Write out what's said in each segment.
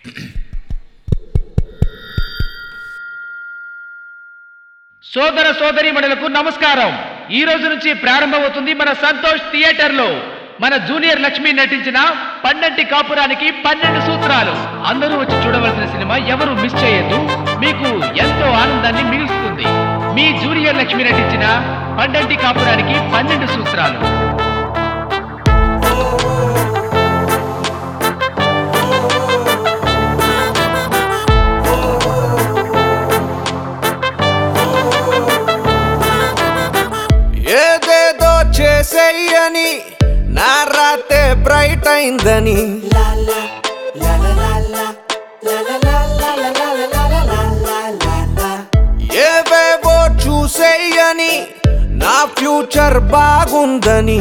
సోదర సోదరీమణులకు నమస్కారం ఈ రోజు నుంచి ప్రారంభమవుతుంది మన సంతోష్ థియేటర్ లో మన జూనియర్ లక్ష్మి నటించిన పన్నెంటి కాపురానికి పన్నెండు సూత్రాలు అందరూ వచ్చి చూడవలసిన సినిమా ఎవరు మిస్ చేయొద్దు మీకు ఎంతో ఆనందాన్ని మిగులుస్తుంది మీ జూనియర్ లక్ష్మి నటించిన పన్నెంటి కాపురానికి పన్నెండు సూత్రాలు ఏదేదో చేసేయని నా రాతే బ్రైట్ అయిందని ఏవేవో చూసేయని నా ఫ్యూచర్ బాగుందని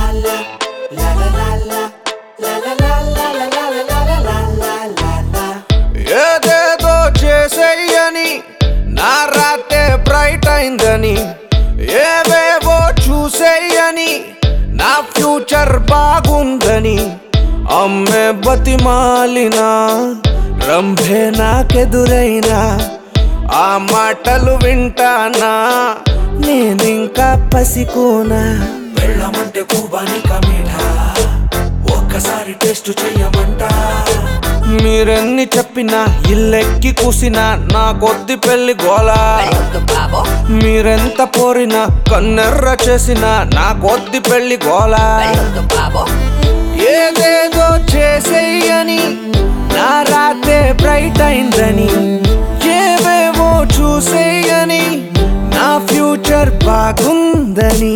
ఏదేదో చేసేయని నా రాతే బ్రైట్ అయిందని ఏవేవో చూసేయని నా ఫ్యూచర్ బాగుందని అమ్మే బతిమాలిన రంభే నాకెదురైనా ఆ మాటలు వింటానా నేనింకా పసికోనా వెళ్ళమంటే కూబాని కమీఠా ఒక్కసారి టేస్ట్ చెయ్యమంటా మీరెన్ని చెప్పినా ఇల్లెక్కి కూసినా నా కొద్ది పెళ్లి గోలా మీరెంత పోరినా కన్నెర్ర చేసినా నా కొద్ది పెళ్లి గోలా ఏదేదో చేసేయని నా రాతే బ్రైట్ అయిందని ఏవేవో చూసేయని నా ఫ్యూచర్ బాగుందని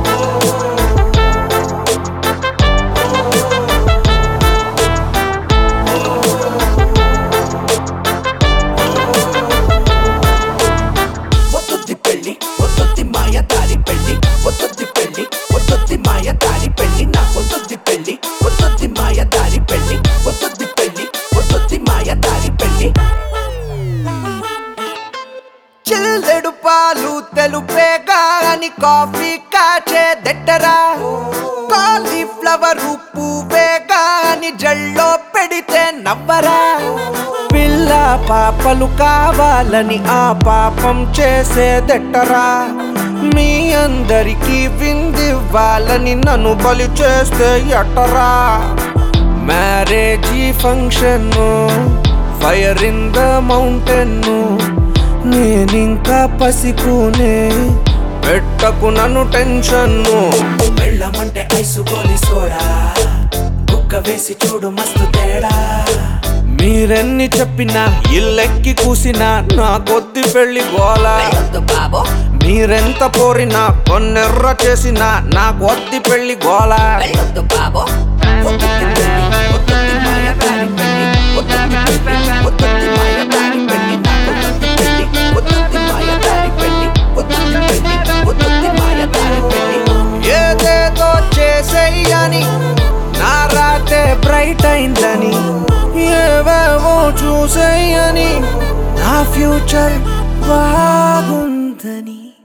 ఒత్తొత్తి పెళ్లి ఒత్తొత్తి మాయ దారి పెళ్లి ఒత్తొత్తి పెళ్లి ఒత్తొత్తి మాయ దారి పెళ్లి నా ఒత్తొత్తి పెళ్లి ఒత్తొత్తి మాయ దారి పెళ్లి ఒత్తొత్తి పెళ్లి ఒత్తొత్తి మాయ దారి పెళ్లి చిల్లెడు పాలు తెలుపేగా అని కాఫీ కాచే దెట్టరా కాలీఫ్లవర్ పువ్వేగా అని జల్లో పెడితే నవ్వరా పిల్ల పాపలు కావాలని ఆ పాపం చేసేదెట్టరా మీ అందరికీ విందివ్వాలని నన్ను బలి చేస్తే ఎట్టరా marriage function fire in the mountain నేనింకా పసికునే పెట్టకు నన్ను టెన్షన్ను వెళ్ళమంటే ఐసు గోలి సోడా బుక్క వేసి చూడు మస్తు తేడా మీరెన్ని చెప్పినా ఇల్లెక్కి కూసినా నా కొద్ది పెళ్లి గోలా మీరెంత పోరినా కొన్నెర్ర చేసినా నా కొద్ది పెళ్లి గోలా ఒత్తొత్తి పెళ్లి ఒత్తొత్తి మాయ దారి పెళ్లి ఒత్తొత్తి పెళ్లి ఒత్తొత్తి మాయ దారి పెళ్లి నా ఒత్తొత్తి పెళ్లి ఒత్తొత్తి మాయ దారి పెళ్లి ఒత్తొత్తి పెళ్లి ఒత్తొత్తి మాయ దారి పెళ్లి ఏదేదో చేసేయని నా రాతే బ్రైట్ అయిందని ఏవేవో చూసేయని నా ఫ్యూచర్ బాగుందని